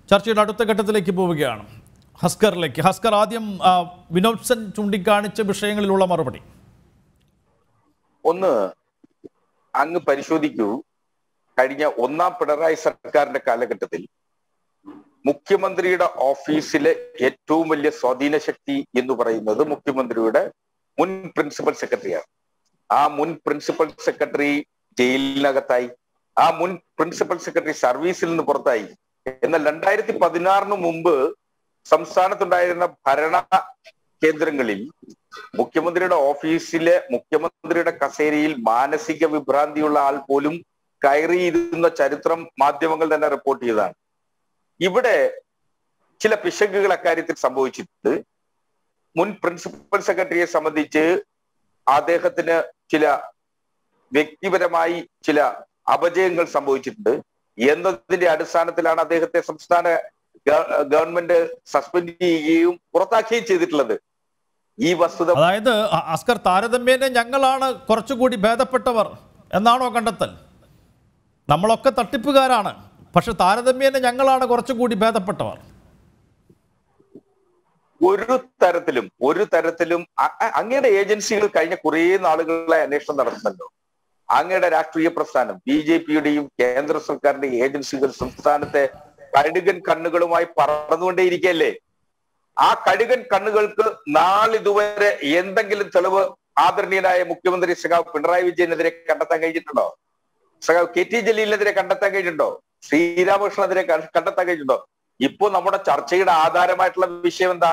ചർച്ചയുടെ അടുത്ത ഘട്ടത്തിലേക്ക് പോവുകയാണ് ഹസ്കറിലേക്ക് ഹസ്കർ ആദ്യം ആ, വിനോദ് സെൻ ചൂണ്ടിക്കാണിച്ച വിഷയങ്ങളിലുള്ള മറുപടി ഒന്ന് അങ്ങ് പരിശോധിക്കൂ കഴിഞ്ഞ ഒന്നാം പിണറായി സർക്കാരിന്റെ കാലഘട്ടത്തിൽ മുഖ്യമന്ത്രിയുടെ ഓഫീസിലെ ഏറ്റവും വലിയ സ്വാധീന ശക്തി എന്ന് പറയുന്നത് മുഖ്യമന്ത്രിയുടെ മുൻ പ്രിൻസിപ്പൽ സെക്രട്ടറിയാണ് ആ മുൻ പ്രിൻസിപ്പൽ സെക്രട്ടറി ജയിലിനകത്തായി ആ മുൻ പ്രിൻസിപ്പൽ സെക്രട്ടറി സർവീസിൽ നിന്ന് പുറത്തായി എന്നാൽ രണ്ടായിരത്തി പതിനാറിന് മുമ്പ് സംസ്ഥാനത്തുണ്ടായിരുന്ന ഭരണ കേന്ദ്രങ്ങളിൽ മുഖ്യമന്ത്രിയുടെ ഓഫീസിലെ മുഖ്യമന്ത്രിയുടെ കസേരയിൽ മാനസിക വിഭ്രാന്തിയുള്ള ആൾ പോലും കയറിയിരുന്ന ചരിത്രം മാധ്യമങ്ങൾ തന്നെ റിപ്പോർട്ട് ചെയ്തതാണ് ഇവിടെ ചില പിശകുകൾ അക്കാര്യത്തിൽ സംഭവിച്ചിട്ടുണ്ട് മുൻ പ്രിൻസിപ്പൽ സെക്രട്ടറിയെ സംബന്ധിച്ച് അദ്ദേഹത്തിന് ചില വ്യക്തിപരമായി ചില അപജയങ്ങൾ സംഭവിച്ചിട്ടുണ്ട് എന്നതിന്റെ അടിസ്ഥാനത്തിലാണ് അദ്ദേഹത്തെ സംസ്ഥാന ഗ- ഗവൺമെന്റ് സസ്പെൻഡ് ചെയ്യുകയും പുറത്താക്കുകയും ചെയ്തിട്ടുള്ളത് ഈ വസ്തുത അതായത് അ- അസ്കർ താരതമ്യേന ഞങ്ങളാണ് കുറച്ചുകൂടി ഭേദപ്പെട്ടവർ എന്നാണോ കണ്ടെത്തൽ നമ്മളൊക്കെ തട്ടിപ്പുകാരാണ് പക്ഷെ താരതമ്യേന ഞങ്ങളാണ് കുറച്ചുകൂടി ഭേദപ്പെട്ടവർ ഒരു തരത്തിലും ഒരു തരത്തിലും അ- അ- അങ്ങയുടെ ഏജൻസികൾ കഴിഞ്ഞ കുറേ നാളുകളെ അന്വേഷണം നടത്തുന്നല്ലോ അങ്ങയുടെ രാഷ്ട്രീയ പ്രസ്ഥാനം ബി ജെ പിയുടെയും കേന്ദ്ര സർക്കാരിന്റെയും ഏജൻസികൾ സംസ്ഥാനത്തെ കഴുകൻ കണ്ണുകളുമായി പറന്നുകൊണ്ടേയിരിക്കല്ലേ ആ കഴുകൻ കണ്ണുകൾക്ക് നാളിതുവരെ എന്തെങ്കിലും തെളിവ് ആദരണീയനായ മുഖ്യമന്ത്രി സഖാവ് പിണറായി വിജയനെതിരെ കണ്ടെത്താൻ കഴിഞ്ഞിട്ടുണ്ടോ സഖാവ് കെ ടി ജലീലിനെതിരെ കണ്ടെത്താൻ കഴിഞ്ഞിട്ടുണ്ടോ ശ്രീരാമകൃഷ്ണനെതിരെ ക- കണ്ടെത്താൻ കഴിഞ്ഞിട്ടുണ്ടോ ഇപ്പോ നമ്മുടെ ചർച്ചയുടെ ആധാരമായിട്ടുള്ള വിഷയം എന്താ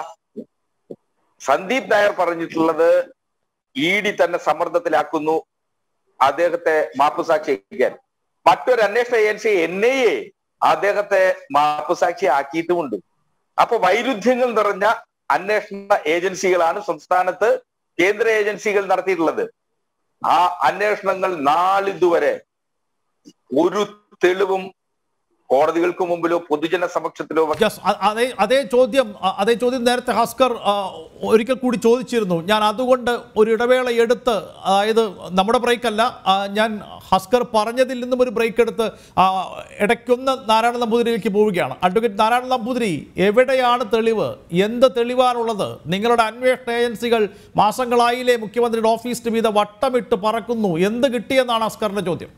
സന്ദീപ് നായർ പറഞ്ഞിട്ടുള്ളത് ഇ ഡി തന്നെ സമ്മർദ്ദത്തിലാക്കുന്നു അദ്ദേഹത്തെ മാപ്പുസാക്ഷിയാക്കാൻ മറ്റൊരു അന്വേഷണ ഏജൻസി എൻ ഐ എ അദ്ദേഹത്തെ മാപ്പുസാക്ഷി ആക്കിയിട്ടുമുണ്ട് അപ്പൊ വൈരുദ്ധ്യങ്ങൾ നിറഞ്ഞ അന്വേഷണ ഏജൻസികളാണ് സംസ്ഥാനത്ത് കേന്ദ്ര ഏജൻസികൾ നടത്തിയിട്ടുള്ളത് ആ അന്വേഷണങ്ങൾ നാളിതുവരെ ഒരു തെളിവും കോടതികൾക്ക് മുമ്പിലോ പൊതുജന സമക്ഷത്തിലോ യെസ് അ- അതേ അതേ ചോദ്യം അ- അതേ ചോദ്യം നേരത്തെ ഹസ്കർ ആ, ഒരിക്കൽ കൂടി ചോദിച്ചിരുന്നു ഞാൻ അതുകൊണ്ട് ഒരു ഇടവേള എടുത്ത് അതായത് നമ്മുടെ ബ്രേക്ക് അല്ല ആ, ഞാൻ ഹസ്കർ പറഞ്ഞതിൽ നിന്നും ഒരു ബ്രേക്ക് എടുത്ത് ആ, ഇടയ്ക്കൊന്ന് നാരായണ നമ്പൂതിരിയിലേക്ക് പോവുകയാണ് അഡ്വക്കേറ്റ് നാരായണ നമ്പൂതിരി എവിടെയാണ് തെളിവ് എന്ത് തെളിവാണുള്ളത് നിങ്ങളുടെ അന്വേഷണ ഏജൻസികൾ മാസങ്ങളായില്ലേ മുഖ്യമന്ത്രിയുടെ ഓഫീസിന് വീത വട്ടമിട്ട് പറക്കുന്നു എന്ത് കിട്ടിയെന്നാണ് ഹസ്കറിന്റെ ചോദ്യം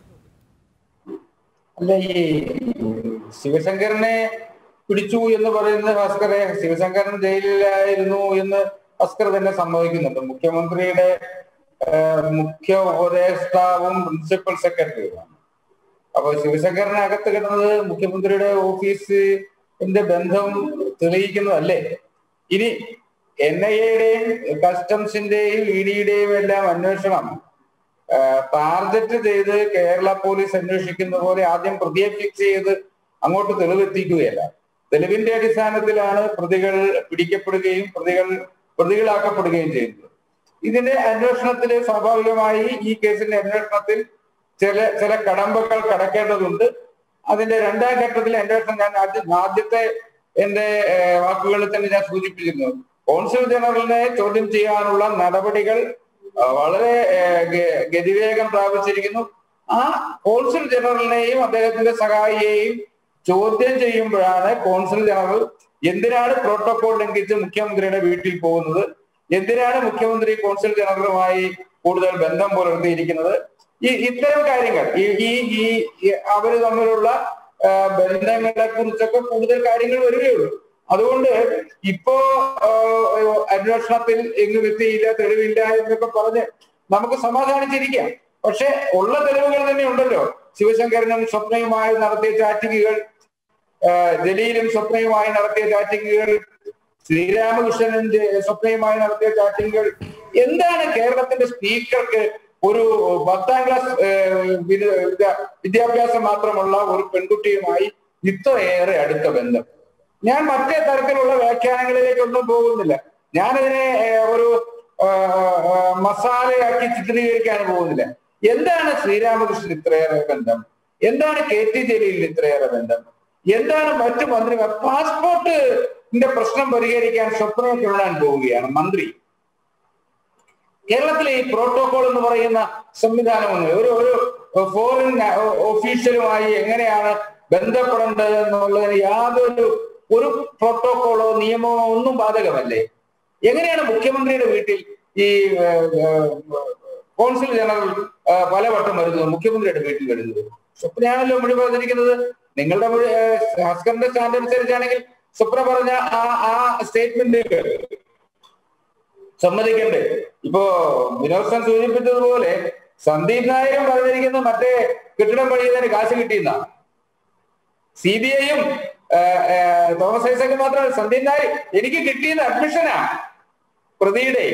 അല്ല ഈ ശിവശങ്കരനെ പിടിച്ചു എന്ന് പറയുന്നത് ഭാസ്കറെ ശിവശങ്കരൻ ജയിലിലായിരുന്നു എന്ന് ഭാസ്കർ തന്നെ സമ്മതിക്കുന്നുണ്ട് മുഖ്യമന്ത്രിയുടെ ആ, മുഖ്യ ഉപദേഷ്ടാവും പ്രിൻസിപ്പൽ സെക്രട്ടറിയുമാണ് അപ്പൊ ശിവശങ്കരനകത്ത് കിടന്നത് മുഖ്യമന്ത്രിയുടെ ഓഫീസിന്റെ ബന്ധം തെളിയിക്കുന്നതല്ലേ ഇനി എൻ ഐ എയുടെയും കസ്റ്റംസിന്റെയും ഇ ഡിയുടെയും എല്ലാം അന്വേഷണം ടാർഗറ്റ് ചെയ്ത് കേരള പോലീസ് അന്വേഷിക്കുന്ന പോലെ ആദ്യം പ്രതിയെ ഫിക്സ് ചെയ്ത് അങ്ങോട്ട് തെളിവെത്തിക്കുകയല്ല തെളിവിന്റെ അടിസ്ഥാനത്തിലാണ് പ്രതികൾ പിടിക്കപ്പെടുകയും പ്രതികൾ പ്രതികളാക്കപ്പെടുകയും ചെയ്യുന്നത് ഇതിന്റെ അന്വേഷണത്തിൽ സ്വാഭാവികമായി ഈ കേസിന്റെ അന്വേഷണത്തിൽ ചില ചില കടമ്പകൾ കടക്കേണ്ടതുണ്ട് അതിന്റെ രണ്ടാം ഘട്ടത്തിലെ അന്വേഷണം ഞാൻ ആദ്യം ആദ്യത്തെ എന്റെ ഏഹ്, വാക്കുകളിൽ തന്നെ ഞാൻ സൂചിപ്പിച്ചിരുന്നു കോൺസുൽ ജനറലിനെ ചോദ്യം ചെയ്യാനുള്ള നടപടികൾ ആ, വളരെ ഏഹ്, ഗ- ഗതിവേഗം പ്രാപിച്ചിരിക്കുന്നു ആ കോൺസുൽ ജനറലിനെയും അദ്ദേഹത്തിന്റെ സഹായിയെയും ചോദ്യം ചെയ്യുമ്പോഴാണ് കോൺസുൽ ജനറൽ എന്തിനാണ് പ്രോട്ടോകോൾ ലംഘിച്ച് മുഖ്യമന്ത്രിയുടെ വീട്ടിൽ പോകുന്നത് എന്തിനാണ് മുഖ്യമന്ത്രി കോൺസുൽ ജനറലുമായി കൂടുതൽ ബന്ധം പുലർത്തിയിരിക്കുന്നത് ഈ ഇത്തരം കാര്യങ്ങൾ ഈ ഈ ഈ ഈ അവര് തമ്മിലുള്ള ആ, ബന്ധങ്ങളെ കുറിച്ചൊക്കെ കൂടുതൽ കാര്യങ്ങൾ വരികയുള്ളൂ അതുകൊണ്ട് ഇപ്പോ ആ, അന്വേഷണത്തിൽ എങ്ങും എത്തിയില്ല തെളിവില്ല എന്നൊക്കെ പറഞ്ഞ് നമുക്ക് സമാധാനിച്ചിരിക്കാം പക്ഷെ ഉള്ള തെളിവുകൾ തന്നെ ഉണ്ടല്ലോ ശിവശങ്കരനും സ്വപ്നയുമായി നടത്തിയ ചാറ്റിങ്ങുകൾ ആ, ജലീലും സ്വപ്നയുമായി നടത്തിയ ചാറ്റിങ്ങുകൾ ശ്രീരാമകൃഷ്ണന്റെ സ്വപ്നയുമായി നടത്തിയ ചാറ്റിങ്ങുകൾ എന്താണ് കേരളത്തിന്റെ സ്പീക്കർക്ക് ഒരു പത്താം ക്ലാസ് ഏഹ്, വിദ്യ- വിദ്യ- വിദ്യാഭ്യാസം മാത്രമുള്ള ഒരു പെൺകുട്ടിയുമായി ഇത്രയേറെ അടുത്ത ബന്ധം ഞാൻ മറ്റേ തരത്തിലുള്ള വ്യാഖ്യാനങ്ങളിലേക്കൊന്നും പോകുന്നില്ല ഞാനിതിനെ ഏഹ്, ഒരു ആഹ്, ആഹ്, മസാലയാക്കി ചിത്രീകരിക്കാൻ പോകുന്നില്ല എന്താണ് ശ്രീരാമകൃഷ്ണൻ ഇത്രയേറെ ബന്ധം എന്താണ് കെ ടി ജലീലിന് ഇത്രയേറെ ബന്ധം എന്താണ് മറ്റു മന്ത്രിമാർ പാസ്പോർട്ടിന്റെ പ്രശ്നം പരിഹരിക്കാൻ സ്വപ്നയെ കാണാൻ പോവുകയാണ് മന്ത്രി കേരളത്തിലെ ഈ പ്രോട്ടോകോൾ എന്ന് പറയുന്ന സംവിധാനമൊന്നും ഒരു ഒരു ഫോറിൻ ഓഫീഷ്യലുമായി എങ്ങനെയാണ് ബന്ധപ്പെടേണ്ടത് എന്നുള്ളതിന് യാതൊരു ഒരു പ്രോട്ടോകോളോ നിയമമോ ഒന്നും ബാധകമല്ലേ എങ്ങനെയാണ് മുഖ്യമന്ത്രിയുടെ വീട്ടിൽ ഈ കോൺസുൽ ജനറൽ ആ, പലവട്ടം വരുന്നത് മുഖ്യമന്ത്രിയുടെ വീട്ടിൽ വരുന്നത് സ്വപ്നയാണല്ലോ മൊഴി പറഞ്ഞിരിക്കുന്നത് നിങ്ങളുടെ മൊഴി ആ, ഹസ്കറിന്റെ സ്റ്റാൻഡ് അനുസരിച്ചാണെങ്കിൽ സ്വപ്ന പറഞ്ഞ ആ ആ സ്റ്റേറ്റ്മെന്റ് സമ്മതിക്കണ്ടേ ഇപ്പോ വിനോദ് ഖാൻ സൂചിപ്പിച്ചതുപോലെ സന്ദീപ് നായരും പറഞ്ഞിരിക്കുന്നത് മറ്റേ കെട്ടിടം പണിയുന്നതിന് കാശ് കിട്ടിയെന്ന സി ബി ഐയും തോമസ് ഐസക്ക് മാത്രമല്ല സന്ദീപ് നായർ എനിക്ക് കിട്ടിയത് അഡ്മിഷനാ പ്രതിയുടെ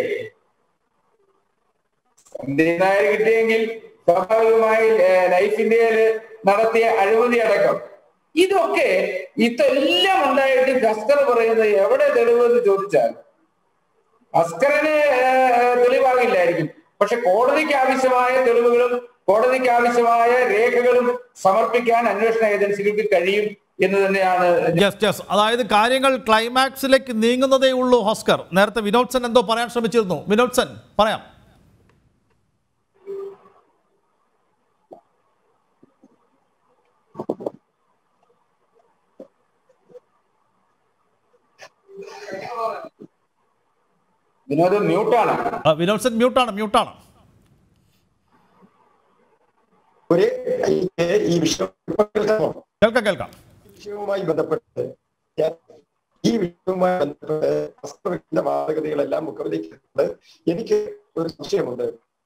സന്ദീപ് നായർ കിട്ടിയെങ്കിൽ സ്വാഭാവികമായി ഏഹ്, ലൈഫ് ഇന്ത്യയില് നടത്തിയ അഴിമതി അടക്കം ഇതൊക്കെ ഇതെല്ലാം ഉണ്ടായിട്ട് ഗസ്കർ പറയുന്നത് എവിടെ തെളിവെന്ന് ചോദിച്ചാൽ അസ്കറിന് ഏഹ്, തെളിവാകില്ലായിരിക്കും പക്ഷെ കോടതിക്ക് ആവശ്യമായ തെളിവുകളും കോടതിക്ക് ആവശ്യമായ രേഖകളും സമർപ്പിക്കാൻ അന്വേഷണ ഏജൻസികൾക്ക് കഴിയും എന്ന് തന്നെയാണ് യെസ് യെസ് അതായത് കാര്യങ്ങൾ ക്ലൈമാക്സിലേക്ക് നീങ്ങുന്നതേ ഉള്ളൂ ഹോസ്കർ നേരത്തെ വിനോദ് സെൻ എന്തോ പറയാൻ ശ്രമിച്ചിരുന്നു വിനോദ് സെൻ പറയാം വിനോദ് മ്യൂട്ടാണ് ആ, വിനോദ് സെൻ മ്യൂട്ടാണ് മ്യൂട്ടാണ് ഒരു ഈ- ഈ വിഷയം ഇപ്പൊ കേൾക്കാമോ? കേൾക്കാം കേൾക്കാം ഈ വിഷയവുമായി ബന്ധപ്പെട്ട് ഞാൻ ഈ വിഷയവുമായി ബന്ധപ്പെട്ട് വാസ്തവത്തിന്റെ വാദഗതികളെല്ലാം മുഖവിലേക്ക് എനിക്ക് ഒരു സംശയമുണ്ട്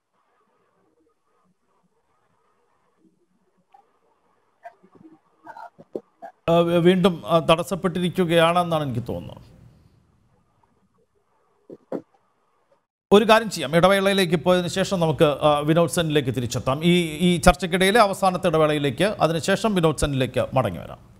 ആ, വീണ്ടും ആ, തടസ്സപ്പെട്ടിരിക്കുകയാണെന്നാണ് എനിക്ക് തോന്നുന്നത് ഒരു കാര്യം ചെയ്യാം ഇടവേളയിലേക്ക് പോയതിനു ശേഷം നമുക്ക് ആ, വിനോദ് സെന്നിലേക്ക് തിരിച്ചെത്താം ഈ ഈ ചർച്ചയ്ക്കിടയിലെ അവസാനത്തെ ഇടവേളയിലേക്ക് അതിനുശേഷം വിനോദ് സെന്നിലേക്ക് മടങ്ങി വരാം